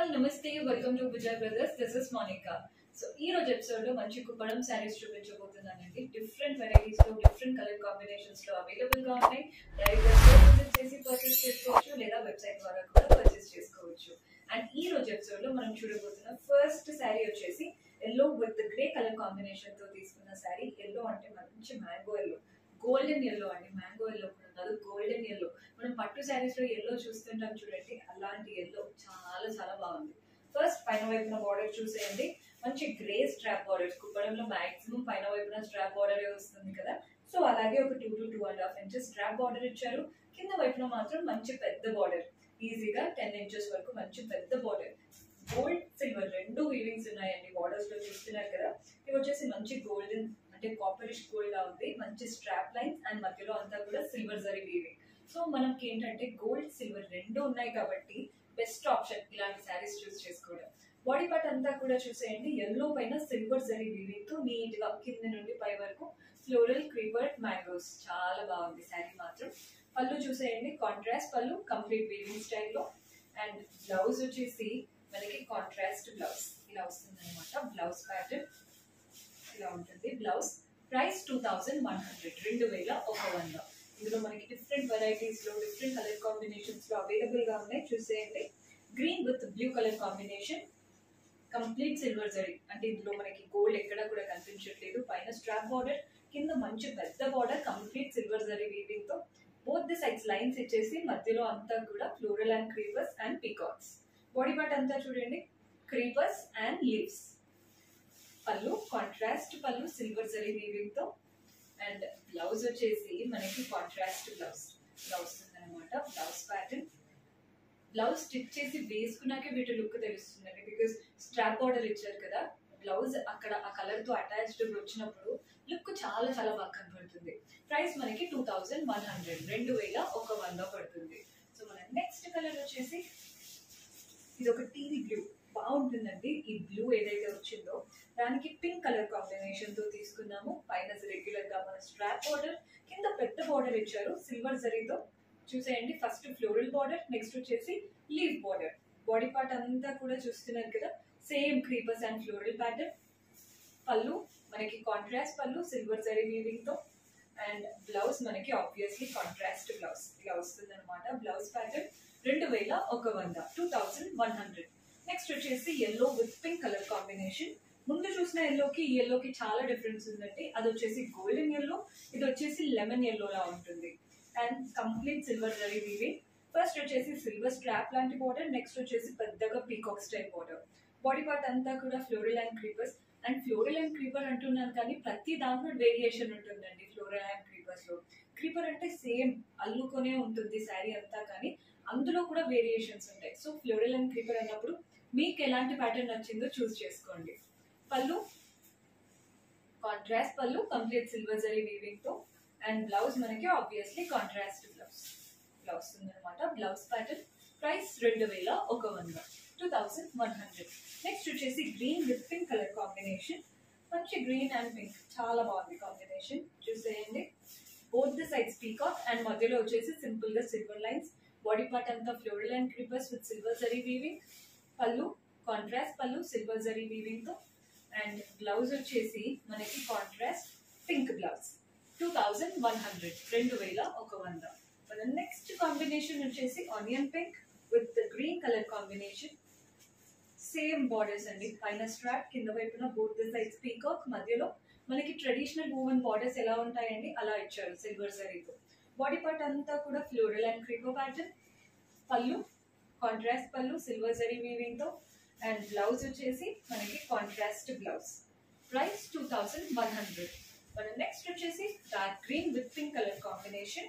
all నమస్తే welcome to Vijay brothers this is Monika so ఈ రోజు ఎపిసోడ్ లో మంచి కుప్పడం శారీస్ చూపించబోతున్నానండి డిఫరెంట్ వెరైటీస్ లో డిఫరెంట్ కలర్ కాంబినేషన్స్ లో అవైలబుల్ గా ఉన్నాయి డైరెక్ట్ గా స్టోర్ విజిట్ చేసి పర్చేస్ చేసుకోవచ్చు లేదా వెబ్సైట్ ద్వారా కూడా పర్చేస్ చేసుకోవచ్చు అండ్ ఈ రోజు ఎపిసోడ్ లో మనం చూడబోతున్న ఫస్ట్ శారీ వచ్చేసి yellow with grey colour combination తో తీసుకున్న శారీ ఎల్లో అంటే మంచి మ్యాంగో ఎల్లో గోల్డెన్ ఎల్లో అండి మ్యాంగో ఎల్లో కూడా కాదు గోల్డెన్ ఎల్లో మనం పట్టు శారీస్ లో ఎల్లో చూస్తుంటాం చూడండి అలాంటి ఎల్లో చాలా చాలా బాగుంది ఫస్ట్ పైన వైపున బార్డర్ చూసేయండి మంచి గ్రే స్ట్రాప్ బార్డర్స్ కుప్పడంలో మాక్సిమం పైన వైపున స్ట్రాప్ బార్డర్ వస్తుంది కదా సో అలాగే ఒక two to two and half inches strap border ఇచ్చారు కింద వైపున మాత్రం మంచి పెద్ద బార్డర్ ఈజీగా టెన్ ఇంచెస్ వరకు మంచి పెద్ద బార్డర్ గోల్డ్ సిల్వర్ రెండు వీవింగ్స్ ఉన్నాయండి బార్డర్స్ లో చూస్తున్నారు కదా ఇవి వచ్చేసి మంచి గోల్డెన్ అంటే కాపరిష్ గోల్డ్ లా ఉంది మంచి స్ట్రాప్ లైన్స్ అండ్ మధ్యలో అంతా కూడా సిల్వర్ జరీ వీవింగ్ సో మనకి ఏంటంటే గోల్డ్ సిల్వర్ రెండు ఉన్నాయి కాబట్టి బెస్ట్ ఆప్షన్ ఇలాంటి శారీస్ చూస్ చేసుకోవడం బాడీ పార్ట్ అంతా కూడా చూసేయండి ఎల్లో పైన సిల్వర్ జరీ వీవింగ్ తో నీట్ గా కింద నుండి పై వరకు ఫ్లోరల్ క్రీపర్ మ్యాంగోస్ చాలా బాగుంది శారీ మాత్రం పళ్ళు చూసేయండి కాంట్రాస్ట్ పళ్ళు కంప్లీట్ వీవింగ్ స్టైల్లో అండ్ బ్లౌజ్ వచ్చేసి మనకి కాంట్రాస్ట్ బ్లౌజ్ ఇలా వస్తుంది అనమాట బ్లౌజ్ ప్యాటర్న్ ఇలా ఉంటుంది blouse price two thousand one hundred రెండు వేల ఒక వంద ఇందులో మనకి డిఫరెంట్ వెరైటీస్ లో డిఫరెంట్ కలర్ కాంబినేషన్స్ లో అవైలబుల్ గా ఉన్నాయి చూసేయండి green with blue colour combination complete silver zari అంటే ఇందులో మనకి గోల్డ్ ఎక్కడ కూడా కనిపించట్లేదు పైన స్ట్రాప్ బార్డర్ కింద మంచి పెద్ద border complete silver zari weaving తో బోత్ ది సైడ్స్ లైన్స్ ఇచ్చేసి మధ్యలో అంతా కూడా floral and creepers and peacocks body part అంతా చూడండి creepers and leaves pallu contrast pallu silver zari weaving తో అండ్ బ్లౌజ్ వచ్చేసి మనకి కాంట్రాస్ట్ బ్లౌజ్ బ్లౌజ్ అనమాట బ్లౌజ్ ప్యాటర్న్ బ్లౌజ్ స్టిచ్ చేసి వేసుకున్నాకే వీటి లుక్ తెలుస్తుందండి బికాస్ స్ట్రాప్ బార్డర్ ఇచ్చారు కదా బ్లౌజ్ అక్కడ ఆ కలర్ తో అటాచ్డ్ వచ్చినప్పుడు లుక్ చాలా చాలా బాగా కనబడుతుంది ప్రైస్ మనకి టూ థౌజండ్ వన్ హండ్రెడ్ రెండు వేల ఒక వంద పడుతుంది సో మన నెక్స్ట్ కలర్ వచ్చేసి ఇది ఒక టీవీ బ్లూ బాగుంటుందండి ఈ బ్లూ ఏదైతే వచ్చిందో దానికి పింక్ కలర్ కాంబినేషన్ తో తీసుకున్నాము పైన రెగ్యులర్ గా మన స్ట్రాప్ బార్డర్ కింద పెద్ద బార్డర్ ఇచ్చారు సిల్వర్ జరీతో చూసేయండి ఫస్ట్ ఫ్లోరల్ బార్డర్ నెక్స్ట్ వచ్చేసి లీవ్ బార్డర్ బాడీ పార్ట్ అంతా కూడా చూస్తున్నారు కదా same creepers and floral pattern pallu మనకి contrast pallu silver zari weaving తో అండ్ బ్లౌజ్ మనకి ఆబ్వియస్లీ కాంట్రాస్ట్ బ్లౌజ్ ఇలా వస్తుంది అనమాట బ్లౌజ్ ప్యాటర్న్ రెండు వేల ఒక వంద two thousand one hundred next వచ్చేసి yellow with pink colour combination ముందు చూసిన ఎల్లోకి ఈ ఎల్లోకి చాలా డిఫరెన్స్ ఉందండి అది వచ్చేసి గోల్డెన్ ఎల్లో ఇది వచ్చేసి లెమన్ ఎల్లో లా ఉంటుంది and complete silver zari weaving first వచ్చేసి సిల్వర్ స్ట్రాప్ లాంటి బార్డర్ నెక్స్ట్ వచ్చేసి పెద్దగా peacock style border body part అంతా కూడా floral and creepers and floral and creeper అంటున్నాను కానీ ప్రతి దాంట్లో వేరియేషన్ ఉంటుందండి ఫ్లోరల్ అండ్ క్రీపర్స్ లో క్రీపర్ అంటే సేమ్ అల్లుకొనే ఉంటుంది శారీ అంతా కానీ అందులో కూడా వేరియేషన్స్ ఉంటాయి సో ఫ్లోరల్ అండ్ క్రీపర్ అన్నప్పుడు మీకు ఎలాంటి ప్యాటర్న్ నచ్చిందో చూస్ చేసుకోండి pallu contrast pallu complete silver zari weaving తో అండ్ బ్లౌజ్ మనకి ఆబ్వియస్లీ కాంట్రాస్ట్ బ్లౌజ్ బ్లౌజ్ ఉందన్నమాట బ్లౌజ్ ప్యాటర్న్ ప్రైస్ రెండు వేల ఒక వంద two thousand one hundred next వచ్చేసి green with pink colour combination మంచి గ్రీన్ అండ్ పింక్ చాలా బాగుంది కాంబినేషన్ చూసేయండి both the sides peacock and మధ్యలో వచ్చేసి సింపుల్ గా సిల్వర్ లైన్స్ బాడీ పార్ట్ అంతా floral and creepers with silver zari weaving pallu contrast pallu silver zari weaving తో అండ్ బ్లౌజ్ వచ్చేసి మనకి contrast pink blouse two thousand one hundred రెండు వేల ఒక వంద మన నెక్స్ట్ కాంబినేషన్ వచ్చేసి onion pink with green colour combination same borders అండి పైన స్ట్రాప్ కింద వైపున బోత్ ద సైడ్స్ పీకాక్ మధ్యలో మనకి ట్రెడిషనల్ వూవెన్ బార్డర్స్ ఎలా ఉంటాయండి అలా ఇచ్చారు సిల్వర్ జరీతో బాడీ పార్ట్ అంతా కూడా floral and creeper pattern pallu contrast pallu silver zari weaving తో అండ్ బ్లౌజ్ వచ్చేసి మనకి contrast blouse price two thousand one hundred మన నెక్స్ట్ వచ్చేసి dark green with pink colour combination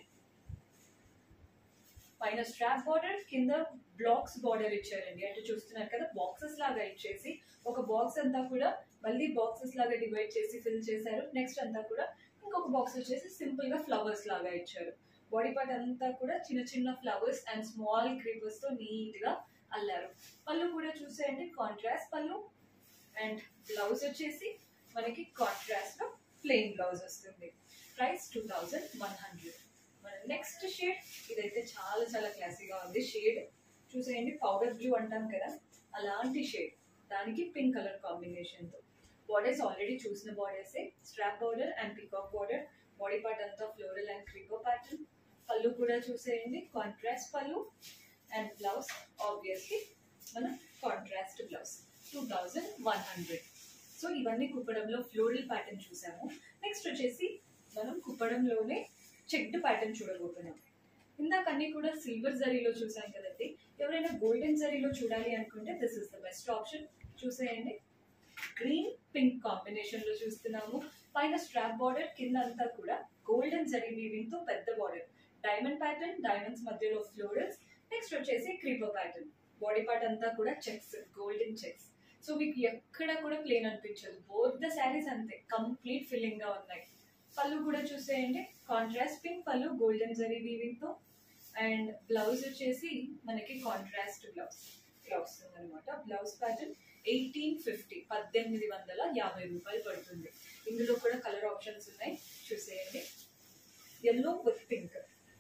పైన స్ట్రాప్ బార్డర్ కింద బ్లాక్స్ బార్డర్ ఇచ్చారండి అంటే చూస్తున్నారు కదా బాక్సెస్ లాగా ఇచ్చేసి ఒక బాక్స్ అంతా కూడా మళ్ళీ బాక్సెస్ లాగా డివైడ్ చేసి ఫిల్ చేశారు నెక్స్ట్ అంతా కూడా ఇంకొక బాక్స్ వచ్చేసి సింపుల్ గా ఫ్లవర్స్ లాగా ఇచ్చారు బాడీ పార్ట్ అంతా కూడా చిన్న చిన్న ఫ్లవర్స్ అండ్ స్మాల్ క్రీపర్స్ తో నీట్ గా అల్లారు పళ్ళు కూడా చూసేయండి కాంట్రాస్ట్ పళ్ళు అండ్ బ్లౌజ్ వచ్చేసి మనకి కాంట్రాస్ట్ లో ప్లెయిన్ బ్లౌజ్ వస్తుంది price two thousand one hundred మన నెక్స్ట్ షేడ్ ఇదైతే చాలా చాలా క్లాసీగా ఉంది షేడ్ చూసేయండి పౌడర్ బ్లూ అంటాం కదా అలాంటి షేడ్ దానికి పింక్ కలర్ కాంబినేషన్తో బార్డర్స్ ఆల్రెడీ చూసిన బార్డర్సే strap border and peacock border body part అంతా floral and creeper pattern pallu కూడా చూసేయండి contrast pallu and blouse obviously మన contrast blouse two thousand one hundred so ఇవన్నీ కుప్పడంలో ఫ్లోరల్ ప్యాటర్న్ చూసాము నెక్స్ట్ వచ్చేసి మనం కుప్పడంలోనే చెక్డ్ ప్యాటర్న్ చూడబోతున్నాం ఇందాక అన్ని కూడా సిల్వర్ జరీలో చూసాం కదండి ఎవరైనా గోల్డెన్ జరీలో చూడాలి అనుకుంటే this is the best option చూసేయండి గ్రీన్ పింక్ కాంబినేషన్ లో చూస్తున్నాము పైన స్ట్రాప్ బార్డర్ కింద అంతా కూడా గోల్డెన్ జరీ వీవింగ్ తో పెద్ద బార్డర్ డైమండ్ ప్యాటర్న్ డైమండ్స్ మధ్యలో ఫ్లోరల్స్ నెక్స్ట్ వచ్చేసి క్రీపర్ ప్యాటర్న్ బాడీ పార్ట్ అంతా కూడా చెక్స్ గోల్డెన్ చెక్స్ సో మీకు ఎక్కడ కూడా ప్లేన్ అనిపించదు బోత్ ద శారీస్ అంతే కంప్లీట్ ఫిల్లింగ్ గా ఉన్నాయి పళ్ళు కూడా చూసేయండి contrast pink pallu golden zari weaving తో అండ్ బ్లౌజ్ వచ్చేసి మనకి కాంట్రాస్ట్ బ్లౌజ్ ఇలా వస్తుంది అనమాట బ్లౌజ్ ప్యాటర్న్ ఎయిటీన్ ఫిఫ్టీ పద్దెనిమిది వందల యాభై రూపాయలు పడుతుంది ఇందులో కూడా కలర్ ఆప్షన్స్ ఉన్నాయి చూసేయండి ఎల్లో విత్ పింక్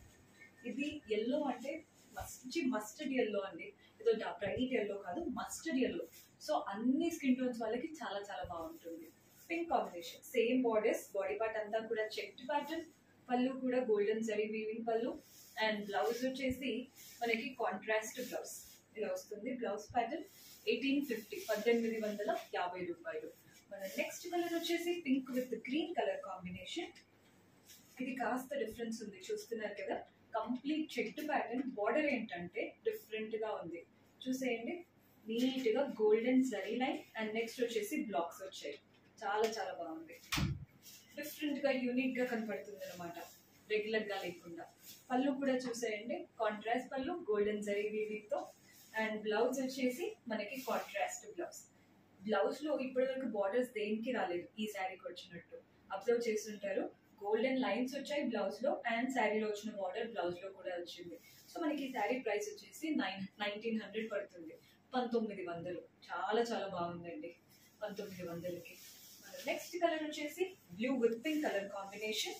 ఇది ఎల్లో అంటే మంచి మస్టర్డ్ ఎల్లో అండి ఏదో బ్రైట్ ఎల్లో కాదు మస్టర్డ్ ఎల్లో సో అన్ని స్కిన్ టోన్స్ వాళ్ళకి చాలా చాలా బాగుంటుంది pink combination same borders body part అంతా కూడా చెక్డ్ ప్యాటర్న్ పళ్ళు కూడా golden zari weaving pallu and blouse వచ్చేసి మనకి కాంట్రాస్ట్ బ్లౌజ్ ఇలా వస్తుంది బ్లౌజ్ ప్యాటర్న్ ఎయిటీన్ ఫిఫ్టీ పద్దెనిమిది వందల యాభై రూపాయలు మన నెక్స్ట్ కలర్ వచ్చేసి pink with green colour combination ఇది కాస్త డిఫరెన్స్ ఉంది చూస్తున్నారు కదా కంప్లీట్ చెట్టు ప్యాటర్న్ బార్డర్ ఏంటంటే డిఫరెంట్ గా ఉంది చూసేయండి నీట్ గా golden zari line and next వచ్చేసి బ్లాక్స్ వచ్చాయి చాలా చాలా బాగుంది డిఫరెంట్ గా యూనిక్ గా కనపడుతుంది అనమాట రెగ్యులర్ గా లేకుండా పళ్ళు కూడా చూసేయండి contrast pallu golden zari weaving తో అండ్ బ్లౌజ్ వచ్చేసి మనకి కాంట్రాస్ట్ బ్లౌజ్ బ్లౌజ్ లో ఇప్పటి వరకు బార్డర్స్ దేనికి రాలేదు ఈ శారీకి వచ్చినట్టు అబ్జర్వ్ చేస్తుంటారు గోల్డెన్ లైన్స్ వచ్చాయి బ్లౌజ్ లో అండ్ శారీలో వచ్చిన బార్డర్ బ్లౌజ్ లో కూడా వచ్చింది సో మనకి ఈ శారీ ప్రైస్ వచ్చేసి నైన్ నైన్టీన్ హండ్రెడ్ పడుతుంది పంతొమ్మిది వందలు చాలా చాలా బాగుందండి పంతొమ్మిది వందలకి నెక్స్ట్ కలర్ వచ్చేసి blue with pink colour combination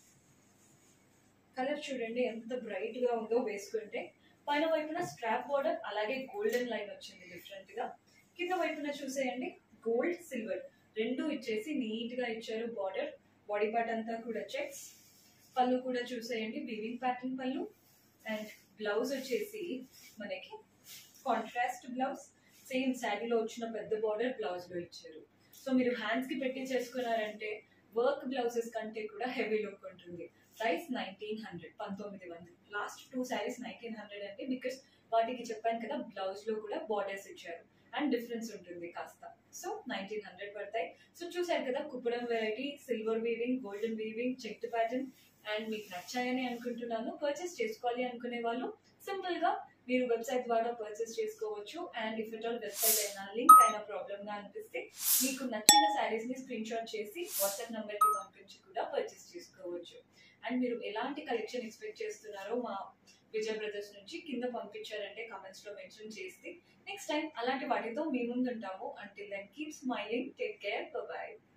colour చూడండి ఎంత బ్రైట్ గా ఉందో వేసుకుంటే పైన వైపున స్ట్రాప్ బార్డర్ అలాగే గోల్డెన్ లైన్ వచ్చింది డిఫరెంట్ గా కింద వైపున చూసేయండి గోల్డ్ సిల్వర్ రెండు ఇచ్చేసి నీట్ గా ఇచ్చారు బార్డర్ బాడీ పార్ట్ అంతా కూడా చెక్స్ పళ్ళు కూడా చూసేయండి weaving pattern pallu and blouse వచ్చేసి మనకి కాంట్రాస్ట్ బ్లౌజ్ సేమ్ శారీలో వచ్చిన పెద్ద బార్డర్ బ్లౌజ్ లో ఇచ్చారు సో మీరు హ్యాండ్స్ కి పెట్టి చేసుకున్నారంటే వర్క్ బ్లౌజెస్ కంటే కూడా హెవీ లుక్ ఉంటుంది ప్రైస్ నైన్టీన్ హండ్రెడ్ పంతొమ్మిది వందలు last two saris nineteen hundred అండి బికాస్ వాటికి చెప్పాను కదా బ్లౌజ్ లో కూడా బార్డర్స్ ఇచ్చారు అండ్ డిఫరెన్స్ ఉంటుంది కాస్త సో నైన్టీన్ హండ్రెడ్ పడతాయి సో చూసారు కదా Kuppadam variety silver weaving golden weaving checked pattern and మీకు నచ్చాయని అనుకుంటున్నాను పర్చేస్ చేసుకోవాలి అనుకునే వాళ్ళు సింపుల్ గా మీరు వెబ్సైట్ ద్వారా పర్చేస్ చేసుకోవచ్చు and if it all website అయినా లింక్ అయినా ప్రాబ్లమ్ గా అనిపిస్తే మీకు నచ్చిన శారీస్ ని స్క్రీన్ షాట్ చేసి వాట్సాప్ నంబర్ కి పంపించి కూడా పర్చేస్ చేసుకోవచ్చు అండ్ మీరు ఎలాంటి కలెక్షన్ ఎక్స్పెక్ట్ చేస్తున్నారో మా విజయ్ బ్రదర్స్ నుంచి కింద పంపించారంటే కమెంట్స్ లో మెన్షన్ చేస్తే నెక్స్ట్ టైం అలాంటి వాటితో మీ ముందు ఉంటాము until then keep smiling take care bye